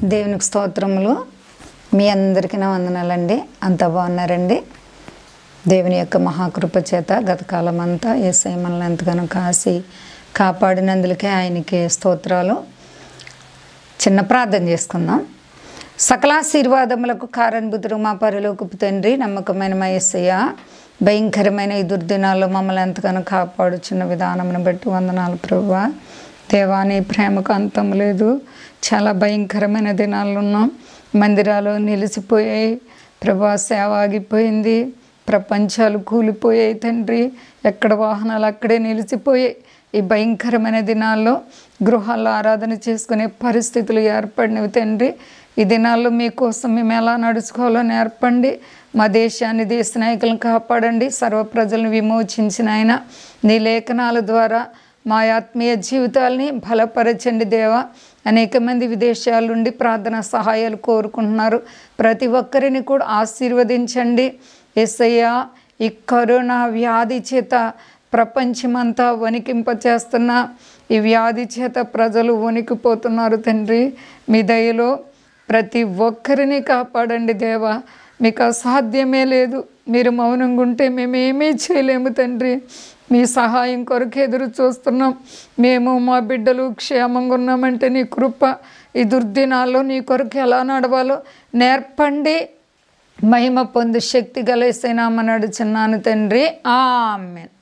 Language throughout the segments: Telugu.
దేవునికి స్తోత్రములు మీ అందరికీ నా వందనాలండి అంతా బాగున్నారండి దేవుని యొక్క మహాకృప చేత గత కాలం అంతా ఏసై మనల్ని ఎంతగానో కాసి కాపాడినందులకే ఆయనకి స్తోత్రాలు చిన్న ప్రార్థన చేసుకుందాం సకలాశీర్వాదములకు కారణభుతుడు మా పరలోకపు తండ్రి నమ్మకమైన మా యేసయ్య భయంకరమైన ఈ దుర్దినాల్లో మమ్మల్ని ఎంతగానో కాపాడుచున్న విధానమును బట్టి వందనాలు ప్రభువా దేవాని ప్రేమకు అంతం లేదు చాలా భయంకరమైన దినాల్లో ఉన్నాం మందిరాలు నిలిచిపోయాయి ప్రభా సేవ ఆగిపోయింది ప్రపంచాలు కూలిపోయాయి తండ్రి ఎక్కడ వాహనాలు అక్కడే నిలిచిపోయాయి ఈ భయంకరమైన దినాల్లో గృహాల్లో ఆరాధన చేసుకునే పరిస్థితులు ఏర్పడినవి తండ్రి ఈ దినాల్లో మీకోసం మేము ఎలా నడుచుకోవాలో నేర్పండి మా దేశాన్ని దేశ నాయకులను కాపాడండి సర్వ ప్రజలను విమోచించిన ఆయన నీ లేఖనాల ద్వారా మా ఆత్మీయ జీవితాల్ని బలపరచండి దేవా అనేక మంది విదేశాల నుండి ప్రార్థన సహాయాలు కోరుకుంటున్నారు ప్రతి ఒక్కరిని కూడా ఆశీర్వదించండి ఎస్ఐయ ఈ కరోనా వ్యాధి చేత ప్రపంచమంతా వణికింపచేస్తున్న ఈ వ్యాధి చేత ప్రజలు వణికిపోతున్నారు తండ్రి మీ దయలో ప్రతి ఒక్కరిని కాపాడండి దేవా మీకు అసాధ్యమే లేదు మీరు మౌనంగా ఉంటే మేమేమీ చేయలేము తండ్రి మీ సహాయం కొరకు ఎదురు చూస్తున్నాం మేము మా బిడ్డలు క్షేమంగా ఉన్నామంటే నీ కృప ఈ దుర్దినాల్లో నీ కొరకు ఎలా నడవాలో నేర్పండి మహిమ పొందు శక్తి గలేసైనామ నడుచున్నాను తండ్రి ఆమెన్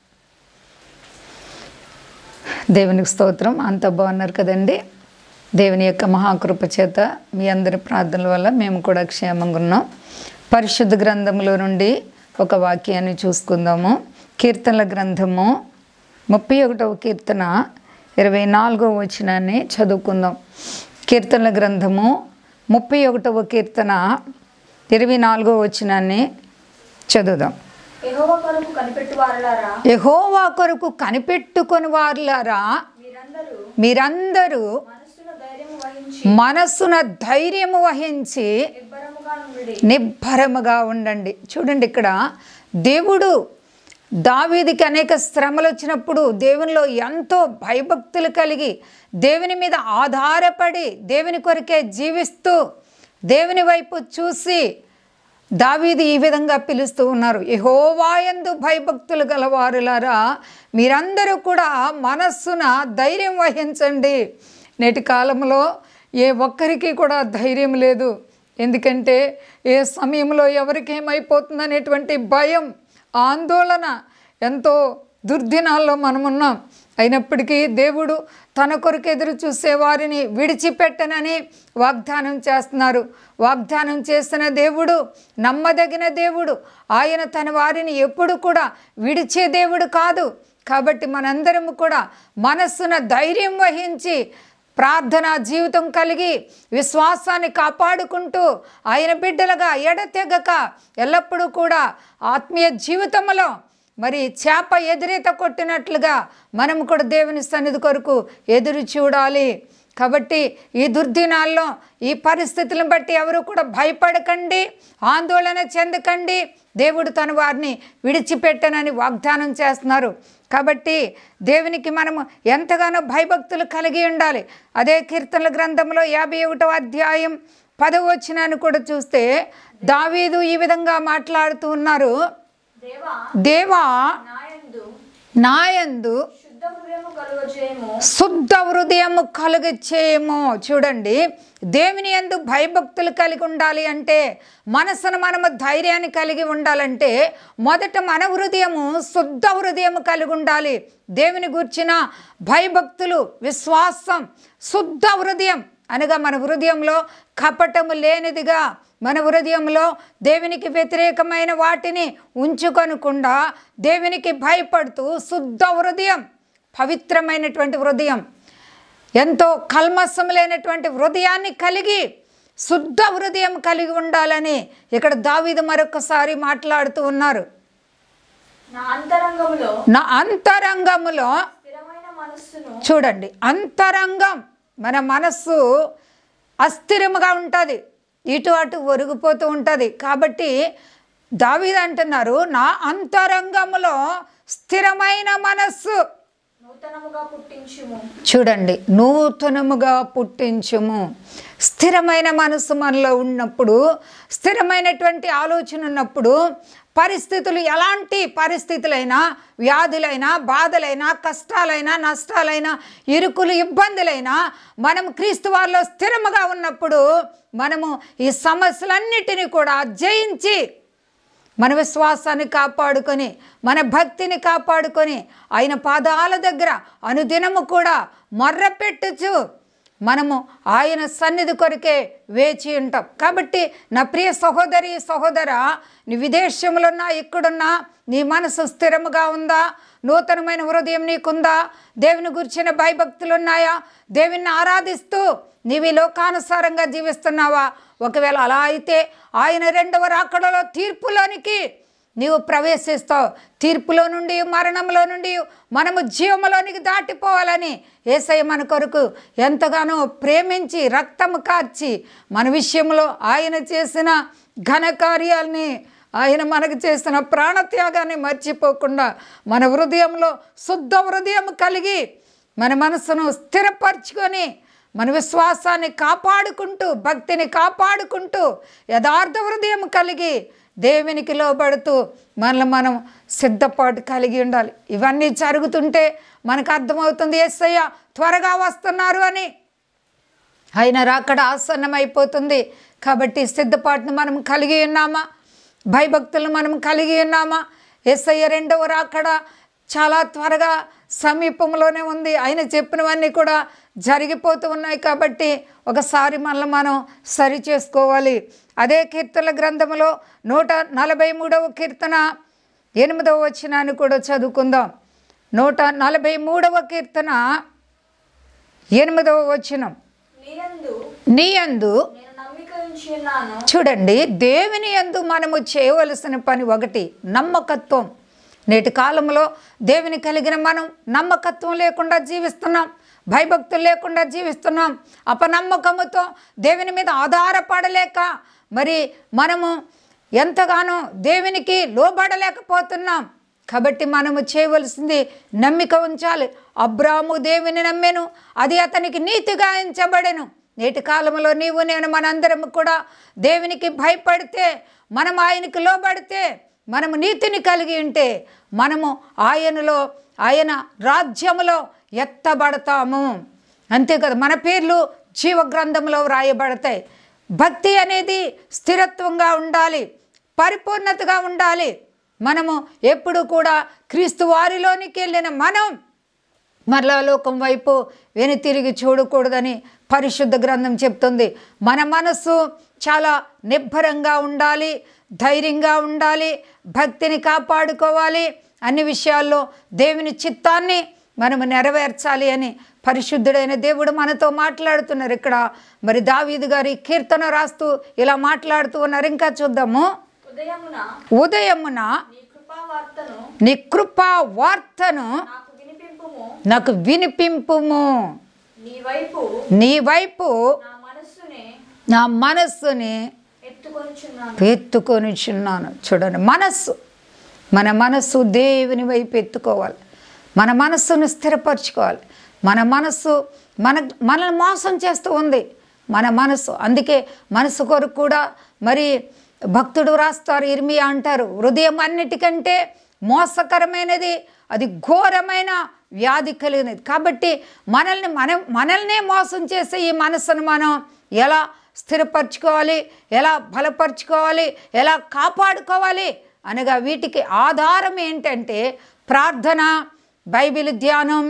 దేవునికి స్తోత్రం అంత బాగున్నారు కదండి దేవుని యొక్క మహాకృప చేత మీ అందరి ప్రార్థనల వల్ల మేము కూడా క్షేమంగా ఉన్నాం పరిశుద్ధ గ్రంథంలో నుండి ఒక వాక్యాన్ని చూసుకుందాము కీర్తనల గ్రంథము ముప్పై ఒకటవ కీర్తన ఇరవై నాలుగవ వచనాన్ని చదువుకుందాం కీర్తనల గ్రంథము ముప్పై ఒకటవ కీర్తన ఇరవై నాలుగవ వచనాన్ని చదువుదాం యెహోవా కొరకు కనిపెట్టు వారలారా యహోవా కొరకు కనిపెట్టుకొని వారులారా మీరందరూ మీరందరూ మనస్సును ధైర్యము వహించి మనస్సున ధైర్యము వహించి నిబ్బరముగా నుండి నిబ్బరముగా ఉండండి చూడండి ఇక్కడ దేవుడు దావీదికి అనేక శ్రమలు వచ్చినప్పుడు దేవునిలో ఎంతో భయభక్తులు కలిగి దేవుని మీద ఆధారపడి దేవుని కొరకే జీవిస్తూ దేవుని వైపు చూసి దావీది ఈ విధంగా పిలుస్తూ ఉన్నారు యహోవాయందు భయభక్తులు గలవారులారా మీరందరూ కూడా మనస్సున ధైర్యం వహించండి నేటి కాలంలో ఏ ఒక్కరికి కూడా ధైర్యం లేదు ఎందుకంటే ఏ సమయంలో ఎవరికి ఏమైపోతుంది అనేటువంటి భయం ఆందోళన ఎంతో దుర్దినాల్లో మనమున్నాం అయినప్పటికీ దేవుడు తన కొరకు ఎదురు చూసే వారిని విడిచిపెట్టనని వాగ్దానం చేస్తున్నారు వాగ్దానం చేసిన దేవుడు నమ్మదగిన దేవుడు ఆయన తన వారిని ఎప్పుడు కూడా విడిచే దేవుడు కాదు కాబట్టి మనందరము కూడా మనస్సున ధైర్యం వహించి ప్రార్థనా జీవితం కలిగి విశ్వాసాన్ని కాపాడుకుంటూ ఆయన బిడ్డలుగా ఎడతెగక ఎల్లప్పుడూ కూడా ఆత్మీయ జీవితంలో మరి చేప ఎదురీత కొట్టినట్లుగా మనం కూడా దేవుని సన్నిధి కొరకు ఎదురు చూడాలి కాబట్టి ఈ దుర్దినాల్లో ఈ పరిస్థితులను బట్టి ఎవరు కూడా భయపడకండి ఆందోళన చెందకండి దేవుడు తన వారిని విడిచిపెట్టనని వాగ్దానం చేస్తున్నారు కాబట్టి దేవునికి మనము ఎంతగానో భయభక్తులు కలిగి ఉండాలి అదే కీర్తనల గ్రంథంలో యాభై ఒకటో అధ్యాయం పదవచనాన్ని కూడా చూస్తే దావీదు ఈ విధంగా మాట్లాడుతూ ఉన్నారు దేవా దేవా నాయందు నాయందు శుద్ధ హృదయము కలుగజేయము శుద్ధ హృదయము కలుగ చేయము చూడండి దేవుని ఎందు భయభక్తులు కలిగి ఉండాలి అంటే మనసును మనము ధైర్యాన్ని కలిగి ఉండాలంటే మొదట మన హృదయము శుద్ధ హృదయము కలిగి ఉండాలి దేవుని గూర్చిన భయభక్తులు విశ్వాసం శుద్ధ హృదయం అనగా మన హృదయంలో కపటము లేనిదిగా మన హృదయంలో దేవునికి వ్యతిరేకమైన వాటిని ఉంచుకొనకుండా దేవునికి భయపడుతూ శుద్ధ హృదయం పవిత్రమైనటువంటి హృదయం ఎంతో కల్మసం లేనటువంటి హృదయాన్ని కలిగి శుద్ధ హృదయం కలిగి ఉండాలని ఇక్కడ దావీదు మరొకసారి మాట్లాడుతూ ఉన్నారు నా అంతరంగములో నా అంతరంగములో స్థిరమైన మనస్సును చూడండి అంతరంగం మన మనస్సు అస్థిరముగా ఉంటుంది ఇటు అటు ఒరిగిపోతూ ఉంటుంది కాబట్టి దావీదు అంటున్నారు నా అంతరంగములో స్థిరమైన మనస్సు నూతన నూతనముగా పుట్టించుము చూడండి నూతనముగా పుట్టించుము స్థిరమైన మనసు మనలో ఉన్నప్పుడు స్థిరమైనటువంటి ఆలోచన ఉన్నప్పుడు పరిస్థితులు ఎలాంటి పరిస్థితులైనా వ్యాధులైనా బాధలైనా కష్టాలైనా నష్టాలైనా ఇరుకులు ఇబ్బందులైనా మనం క్రీస్తు వారిలో స్థిరముగా ఉన్నప్పుడు మనము ఈ సమస్యలన్నిటినీ కూడా జయించి మన విశ్వాసాన్ని కాపాడుకొని మన భక్తిని కాపాడుకొని ఆయన పాదాల దగ్గర అనుదినము కూడా మొర్ర పెట్టుచు మనము ఆయన సన్నిధి కొరకే వేచి ఉంటాం కాబట్టి నా ప్రియ సహోదరి సహోదర నీ విదేశంలో ఉన్నా ఇక్కడున్నా నీ మనసు స్థిరముగా ఉందా నూతనమైన హృదయం నీకుందా దేవుని గురించిన భయభక్తులు ఉన్నాయా దేవుని ఆరాధిస్తూ నీవి లోకానుసారంగా జీవిస్తున్నావా ఒకవేళ అలా అయితే ఆయన రెండవ రాకడలో తీర్పులోనికి నీవు ప్రవేశిస్తావు తీర్పులో నుండి మరణంలో నుండి మనము జీవములోనికి దాటిపోవాలని ఏసయ్య మన కొరకు ఎంతగానో ప్రేమించి రక్తము కార్చి మన విషయంలో ఆయన చేసిన ఘనకార్యాల్ని ఆయన మనకు చేసిన ప్రాణత్యాగాన్ని మర్చిపోకుండా మన హృదయంలో శుద్ధ హృదయం కలిగి మన మనసును స్థిరపరచుకొని మన విశ్వాసాన్ని కాపాడుకుంటూ భక్తిని కాపాడుకుంటూ యథార్థ హృదయం కలిగి దేవునికి లోబడుతూ మనల్ని మనం సిద్ధపాటు కలిగి ఉండాలి ఇవన్నీ జరుగుతుంటే మనకు అర్థమవుతుంది ఎస్సయ్య త్వరగా వస్తున్నారు అని ఆయన రాకడ ఆసన్నమైపోతుంది కాబట్టి సిద్ధపాటును మనం కలిగి ఉన్నామా భయభక్తులు మనం కలిగి ఉన్నామా ఎస్ఐ రెండవ రాకడ చాలా త్వరగా సమీపంలోనే ఉంది ఆయన చెప్పినవన్నీ కూడా జరిగిపోతూ ఉన్నాయి కాబట్టి ఒకసారి మనల్ని మనం సరి చేసుకోవాలి అదే కీర్తన గ్రంథంలో నూట నలభై మూడవ కీర్తన ఎనిమిదవ వచనాన్ని కూడా చదువుకుందాం నూట నలభై మూడవ కీర్తన ఎనిమిదవ వచనం నీయందు నీ యందు నేను నమ్మిక ఉంచి ఉన్నాను చూడండి దేవుని యందు మనము చేయవలసిన పని ఒకటి నమ్మకత్వం నేటి కాలంలో దేవుని కలిగిన మనం నమ్మకత్వం లేకుండా జీవిస్తున్నాం భయభక్తులు లేకుండా జీవిస్తున్నాం అపనమ్మకముతో దేవుని మీద ఆధారపడలేక మరి మనము ఎంతగానో దేవునికి లోబడలేకపోతున్నాం కాబట్టి మనము చేయవలసింది నమ్మిక ఉంచాలి అబ్రాము దేవుని నమ్మెను అది అతనికి నీతిగా ఎంచబడెను నేటి కాలంలో నీవు నేను మనందరం కూడా దేవునికి భయపడితే మనం ఆయనకి లోబడితే మనము నీతిని కలిగి ఉంటే మనము ఆయనలో ఆయన రాజ్యములో ఎత్తబడతాము అంతే కదా మన పేర్లు జీవ గ్రంథంలో వ్రాయబడతాయి భక్తి అనేది స్థిరత్వంగా ఉండాలి పరిపూర్ణతగా ఉండాలి మనము ఎప్పుడు కూడా క్రీస్తు వారిలోనికి వెళ్ళిన మనం మరలా లోకం వైపు వెను తిరిగి చూడకూడదని పరిశుద్ధ గ్రంథం చెప్తుంది మన మనసు చాలా నిబ్బరంగా ఉండాలి ధైర్యంగా ఉండాలి భక్తిని కాపాడుకోవాలి అన్ని విషయాల్లో దేవుని చిత్తాన్ని మనము నెరవేర్చాలి అని పరిశుద్ధుడైన దేవుడు మనతో మాట్లాడుతున్నారు ఇక్కడ మరి దావీదు గారి కీర్తన రాస్తూ ఇలా మాట్లాడుతూ ఉన్నారు ఇంకా చూద్దాము ఉదయమున ఉదయమున నీ కృపా వార్తను నీ కృపా వార్తను నాకు వినిపింపుము నాకు వినిపింపుము నీ వైపు నీ వైపు నా మనస్సునే నా మనస్సుని ఎత్తుకొనిచున్నాను ఎత్తుకొనిచున్నాను చూడండి మనస్సు మన మనస్సు దేవుని వైపు ఎత్తుకోవాలి మన మనస్సును స్థిరపరచుకోవాలి మన మనస్సు మన మనల్ని మోసం చేస్తూ ఉంది మన మనస్సు అందుకే మనసు కొరకు కూడా మరి భక్తుడు రాస్తారు ఇర్మియా అంటారు హృదయం అన్నిటికంటే మోసకరమైనది అది ఘోరమైన వ్యాధి కలిగినది కాబట్టి మనల్ని మనం మనల్నే మోసం చేసే ఈ మనస్సును మనం ఎలా స్థిరపరచుకోవాలి ఎలా బలపరుచుకోవాలి ఎలా కాపాడుకోవాలి అనగా వీటికి ఆధారం ఏంటంటే ప్రార్థన బైబిల్ ధ్యానం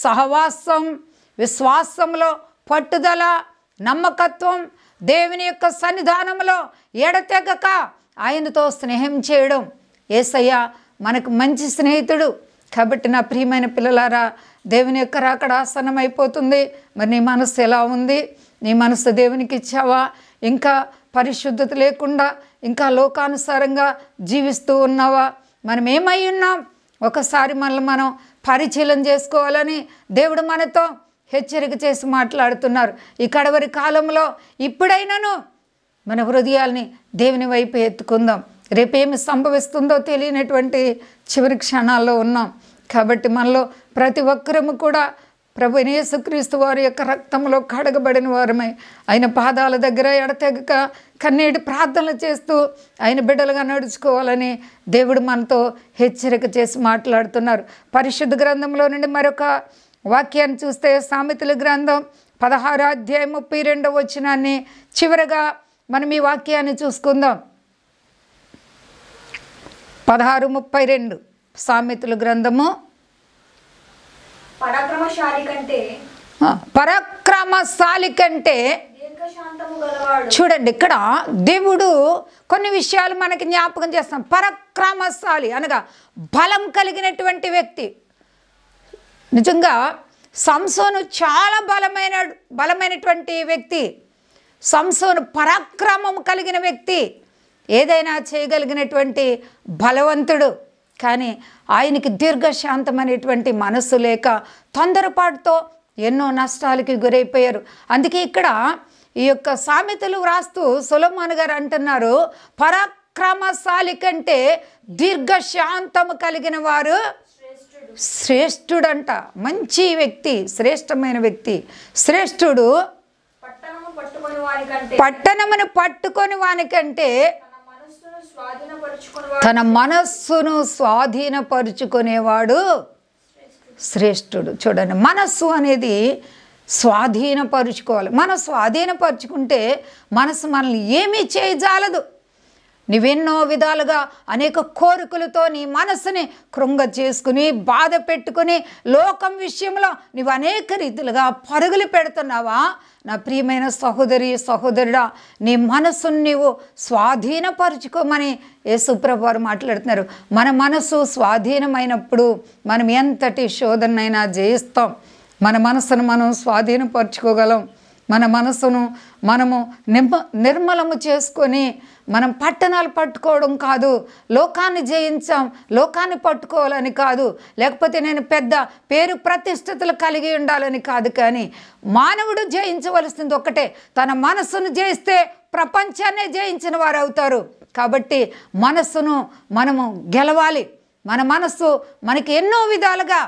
సహవాసం విశ్వాసంలో పట్టుదల నమ్మకత్వం దేవుని యొక్క సన్నిధానంలో ఎడతెగక ఆయనతో స్నేహం చేయడం ఏసయ్య మనకు మంచి స్నేహితుడు కాబట్టి నా ప్రియమైన పిల్లలారా దేవుని యొక్క రాకడ ఆసనం అయిపోతుంది మరి నీ మనసు ఎలా ఉంది నీ మనసు దేవునికి ఇచ్చావా ఇంకా పరిశుద్ధత లేకుండా ఇంకా లోకానుసారంగా జీవిస్తూ ఉన్నావా మనం ఏమై ఉన్నాం ఒకసారి మనల్ని మనం పరిశీలన చేసుకోవాలని దేవుడు మనతో హెచ్చరిక చేసి మాట్లాడుతున్నారు ఈ కడవరి కాలంలో ఇప్పుడైనాను మన హృదయాల్ని దేవుని వైపు ఎత్తుకుందాం రేపేమి సంభవిస్తుందో తెలియనటువంటి చివరి క్షణాల్లో ఉన్నాం కాబట్టి మనలో ప్రతి ఒక్కరము కూడా ప్రభు యేసుక్రీస్తు వారి యొక్క రక్తంలో కడగబడిన వారమై ఆయన పాదాల దగ్గర ఎడతెగక కన్నీటి ప్రార్థనలు చేస్తూ ఆయన బిడ్డలుగా నడుచుకోవాలని దేవుడు మనతో హెచ్చరిక చేసి మాట్లాడుతున్నారు పరిశుద్ధ గ్రంథంలో నుండి మరొక వాక్యాన్ని చూస్తే సామెతల గ్రంథం పదహారు అధ్యాయం ముప్పై రెండవ వచ్చినాన్ని చివరగా మనం ఈ వాక్యాన్ని చూసుకుందాం పదహారు ముప్పై రెండు సామెతల గ్రంథము పరాక్రమశాలి కంటే ఆ, పరాక్రమశాలి కంటే దీర్ఘశాంతము గలవాడు చూడండి ఇక్కడ దేవుడు కొన్ని విషయాలు మనకి జ్ఞాపకం చేస్తాం పరాక్రమశాలి అనగా బలం కలిగినటువంటి వ్యక్తి నిజంగా సంసోను చాలా బలమైన బలమైనటువంటి వ్యక్తి సంసోను పరాక్రమం కలిగిన వ్యక్తి ఏదైనా చేయగలిగినటువంటి బలవంతుడు కానీ ఆయనకి దీర్ఘశాంతమైనటువంటి మనస్సు లేక తొందరపాటుతో ఎన్నో నష్టాలకి గురైపోయారు అందుకే ఇక్కడ ఈ యొక్క సామెతలు వ్రాస్తూ సులమాన్ గారు అంటున్నారు పరాక్రమశాలి కంటే దీర్ఘశాంతము కలిగిన వారు శ్రేష్ఠుడు శ్రేష్ఠుడంట మంచి వ్యక్తి శ్రేష్టమైన వ్యక్తి శ్రేష్ఠుడు పట్టణము పట్టుకొని వారి కంటే పట్టణమును పట్టుకొని వానికంటే తన మనస్సును స్వాధీనపరుచుకుని తన మనస్సును స్వాధీనపరుచుకునేవాడు శ్రేష్ఠుడు చూడండి మనస్సు అనేది స్వాధీనపరుచుకోవాలి మనం స్వాధీనపరుచుకుంటే మనసు మనల్ని ఏమీ చేయజాలదు నువ్వెన్నో విధాలుగా అనేక కోరికలతో నీ మనసుని కృంగ చేసుకుని బాధ పెట్టుకుని లోకం విషయంలో నువ్వు అనేక రీతిలుగా పరుగులు పెడుతున్నావా నా ప్రియమైన సహోదరి సహోదరుడా నీ మనస్సును నీవు స్వాధీనపరుచుకోమని యేసుప్రభు వారు మాట్లాడుతున్నారు మన మనసు స్వాధీనమైనప్పుడు మనం ఎంతటి శోధనైనా జయిస్తాం మన మనసును మనం స్వాధీనపరచుకోగలం మన మనసును మనము నిమ్మ నిర్మలము చేసుకొని మనం పట్టణాలు పట్టుకోవడం కాదు లోకాన్ని జయించాం లోకాన్ని పట్టుకోవాలని కాదు లేకపోతే నేను పెద్ద పేరు ప్రతిష్టతలు కలిగి ఉండాలని కాదు కానీ మానవుడు జయించవలసింది ఒక్కటే తన మనస్సును జయిస్తే ప్రపంచాన్నే జయించిన వారు అవుతారు కాబట్టి మనస్సును మనము గెలవాలి మన మనస్సు మనకి ఎన్నో విధాలుగా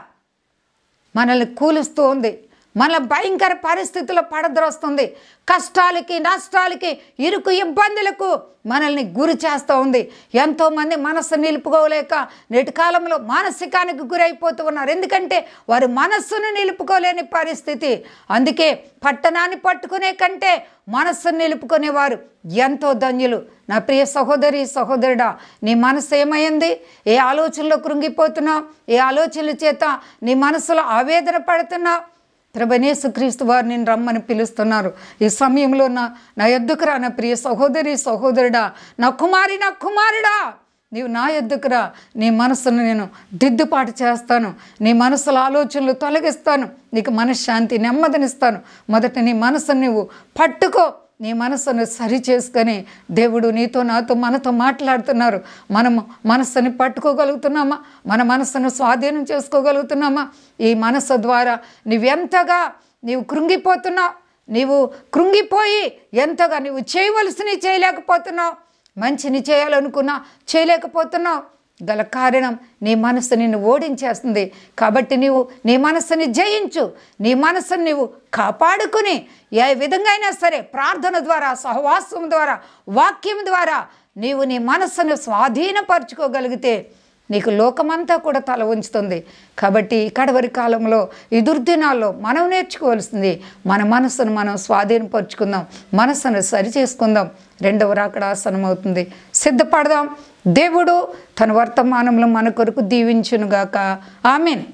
మనల్ని కూలుస్తూ ఉంది మన భయంకర పరిస్థితుల్లో పడద్రోస్తుంది కష్టాలకి నష్టాలకి ఇరుకు ఇబ్బందులకు మనల్ని గురి చేస్తూ ఉంది ఎంతోమంది మనస్సు నిలుపుకోలేక నేటి కాలంలో మానసికానికి గురైపోతూ ఉన్నారు ఎందుకంటే వారి మనస్సును నిలుపుకోలేని పరిస్థితి అందుకే పట్టణాన్ని పట్టుకునే కంటే మనస్సును నిలుపుకునేవారు ఎంతో ధన్యులు నా ప్రియ సహోదరి సహోదరుడా నీ మనసు ఏమైంది ఏ ఆలోచనలో కృంగిపోతున్నావు ఏ ఆలోచనల చేత నీ మనసులో ఆవేదన పడుతున్నావు ప్రభనేసు క్రీస్తు వారు నేను రమ్మని పిలుస్తున్నారు ఈ సమయంలో నా నా ఎద్దుకు రా నా ప్రియ సహోదరి సహోదరుడా నా కుమారి నా కుమారుడా నీవు నా ఎద్దుకురా నీ మనసును నేను దిద్దుపాటు చేస్తాను నీ మనసుల ఆలోచనలు తొలగిస్తాను నీకు మనశ్శాంతి నెమ్మదినిస్తాను మొదట నీ మనసును నువ్వు పట్టుకో నీ మనసును సరి చేసుకొని దేవుడు నీతో నాతో మనతో మాట్లాడుతున్నారు మనము మనస్సుని పట్టుకోగలుగుతున్నామా మన మనస్సును స్వాధీనం చేసుకోగలుగుతున్నామా ఈ మనస్సు ద్వారా నువ్వెంతగా నీవు కృంగిపోతున్నావు నీవు కృంగిపోయి ఎంతగా నువ్వు చేయవలసినవి చేయలేకపోతున్నావు మంచిని చేయాలనుకున్నా చేయలేకపోతున్నావు గల కారణం నీ మనస్సు నిన్ను ఓడించేస్తుంది కాబట్టి నీవు నీ మనస్సుని జయించు నీ మనస్సుని నీవు కాపాడుకుని ఏ విధంగా అయినా సరే ప్రార్థన ద్వారా సహవాసం ద్వారా వాక్యం ద్వారా నీవు నీ మనస్సును స్వాధీనపరచుకోగలిగితే నీకు లోకమంతా కూడా తల ఉంచుతుంది కాబట్టి ఈ కడవరి కాలంలో ఈ దుర్దినాల్లో మనం నేర్చుకోవాల్సింది మన మనస్సును మనం స్వాధీనపరుచుకుందాం మనస్సును సరి చేసుకుందాం రెండవ రాకడ ఆసనం అవుతుంది సిద్ధపడదాం దేవుడు తన వర్తమానంలో మన కొరకు దీవించునుగాక ఆమెన్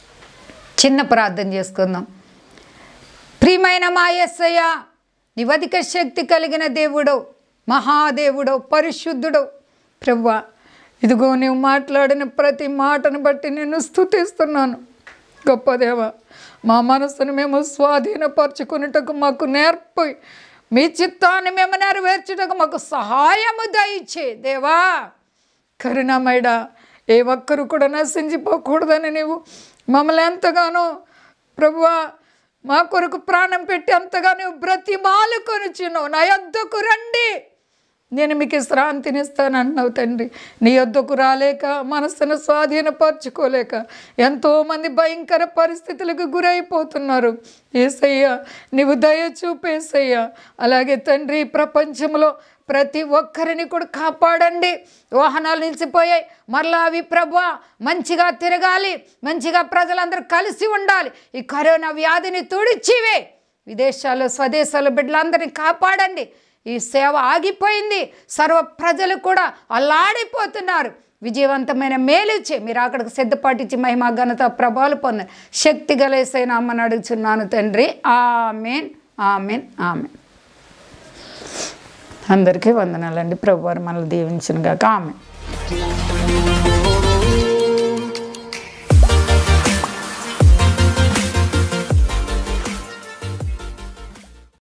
చిన్న ప్రార్థన చేసుకుందాం ప్రియమైన మా యేసయ్య నివధిక శక్తి కలిగిన దేవుడు మహాదేవుడు పరిశుద్ధుడు ప్రవ్వ ఇదిగో నువ్వు మాట్లాడిన ప్రతి మాటను బట్టి నేను స్థుతిస్తున్నాను గొప్ప దేవ మా మనసును మేము స్వాధీనపరచుకునేటకు మాకు నేర్పు మీ చిత్తాన్ని మేము నెరవేర్చుటకు మాకు సహాయము దయచే దేవా కరుణమేడా ఏ ఒక్కరు కూడా నశించిపోకూడదని నీవు మమ్మల్ని ఎంతగానో ప్రభువా మా కొరకు ప్రాణం పెట్టి అంతగా నువ్వు బ్రతిమాలు కొనుచున్నావు నా యొద్దకు రండి నేను మీకు విశ్రాంతినిస్తాను అంటున్నావు తండ్రి నీ యొద్దకు రాలేక మనస్సును స్వాధీనపరచుకోలేక ఎంతోమంది భయంకర పరిస్థితులకు గురైపోతున్నారు ఏసయ్య నీవు దయ చూపేసయ్యా అలాగే తండ్రి ఈ ప్రపంచంలో ప్రతి ఒక్కరిని కూడా కాపాడండి వాహనాలు నిలిచిపోయాయి మరలా అవి ప్రభు మంచిగా తిరగాలి మంచిగా ప్రజలందరూ కలిసి ఉండాలి ఈ కరోనా వ్యాధిని తుడిచివే విదేశాల్లో స్వదేశాల్లో బిడ్డలందరినీ కాపాడండి ఈ సేవ ఆగిపోయింది సర్వ ప్రజలు కూడా అల్లాడిపోతున్నారు విజయవంతమైన మేలు చే మీరు అక్కడికి సిద్ధపాటించి మహిమ ఘనత ప్రభావాలు పొందారు శక్తి గలేసైన అమ్మని అడుగుచున్నాను తండ్రి ఆమెన్ ఆమెన్ ఆమెన్ అందరికీ వందనాలండి ప్రభు వారు మనల్ని దీవించిన గాక ఆమె